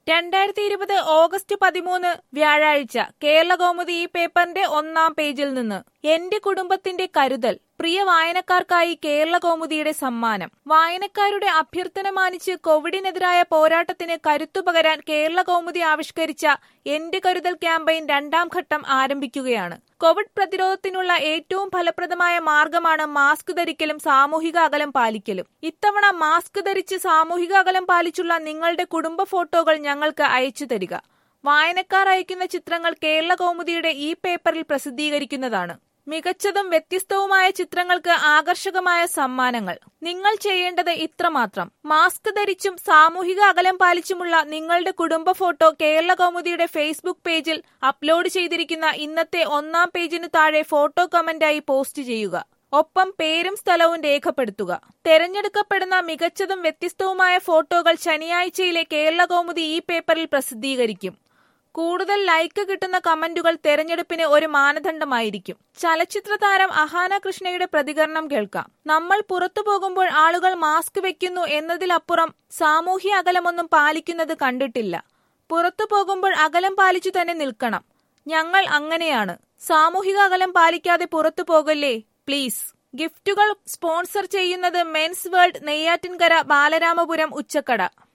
രണ്ടായിരത്തി ഇരുപത് ഓഗസ്റ്റ് പതിമൂന്ന് വ്യാഴാഴ്ച കേരള കൗമുദി ഈ പേപ്പറിന്റെ ഒന്നാം പേജിൽ നിന്ന് എന്റെ കുടുംബത്തിന്റെ കരുതൽ പ്രിയ വായനക്കാർക്കായി കേരള കൗമുദിയുടെ സമ്മാനം വായനക്കാരുടെ അഭ്യർത്ഥന മാനിച്ച് കോവിഡിനെതിരായ പോരാട്ടത്തിന് കരുത്തുപകരാൻ കേരള കൗമുദി ആവിഷ്കരിച്ച എന്റെ കരുതൽ ക്യാമ്പയിൻ രണ്ടാം ഘട്ടം ആരംഭിക്കുകയാണ് കോവിഡ് പ്രതിരോധത്തിനുള്ള ഏറ്റവും ഫലപ്രദമായ മാർഗമാണ് മാസ്ക് ധരിക്കലും സാമൂഹിക അകലം പാലിക്കലും ഇത്തവണ മാസ്ക് ധരിച്ച് സാമൂഹിക അകലം പാലിച്ചുള്ള നിങ്ങളുടെ കുടുംബ ഫോട്ടോകൾ ഞങ്ങൾക്ക് അയച്ചു തരിക വായനക്കാർ അയക്കുന്ന ചിത്രങ്ങൾ കേരള കൗമുദിയുടെ ഈ പേപ്പറിൽ പ്രസിദ്ധീകരിക്കുന്നതാണ് മികച്ചതും വ്യത്യസ്തവുമായ ചിത്രങ്ങൾക്ക് ആകർഷകമായ സമ്മാനങ്ങൾ നിങ്ങൾ ചെയ്യേണ്ടത് ഇത്രമാത്രം മാസ്ക് ധരിച്ചും സാമൂഹിക അകലം പാലിച്ചുമുള്ള നിങ്ങളുടെ കുടുംബ ഫോട്ടോ കേരള കൗമുദിയുടെ ഫേസ്ബുക്ക് പേജിൽ അപ്ലോഡ് ചെയ്തിരിക്കുന്ന ഇന്നത്തെ ഒന്നാം പേജിനു താഴെ ഫോട്ടോ കമന്റായി പോസ്റ്റ് ചെയ്യുക ഒപ്പം പേരും സ്ഥലവും രേഖപ്പെടുത്തുക തെരഞ്ഞെടുക്കപ്പെടുന്ന മികച്ചതും വ്യത്യസ്തവുമായ ഫോട്ടോകൾ ശനിയാഴ്ചയിലെ കേരള കൗമുദി ഈ പേപ്പറിൽ പ്രസിദ്ധീകരിക്കും കൂടുതൽ ലൈക്ക് കിട്ടുന്ന കമന്റുകൾ തെരഞ്ഞെടുപ്പിന് ഒരു മാനദണ്ഡമായിരിക്കും ചലച്ചിത്ര താരം അഹാന കൃഷ്ണയുടെ പ്രതികരണം കേൾക്കാം നമ്മൾ പുറത്തു പോകുമ്പോൾ ആളുകൾ മാസ്ക് വെക്കുന്നു എന്നതിലപ്പുറം സാമൂഹ്യ അകലമൊന്നും പാലിക്കുന്നത് കണ്ടിട്ടില്ല പുറത്തു പോകുമ്പോൾ അകലം പാലിച്ചു തന്നെ നിൽക്കണം ഞങ്ങൾ അങ്ങനെയാണ് സാമൂഹിക അകലം പാലിക്കാതെ പുറത്തു പോകല്ലേ പ്ലീസ് ഗിഫ്റ്റുകൾ സ്പോൺസർ ചെയ്യുന്നത് മെൻസ് വേൾഡ് നെയ്യാറ്റിൻകര ബാലരാമപുരം ഉച്ചക്കട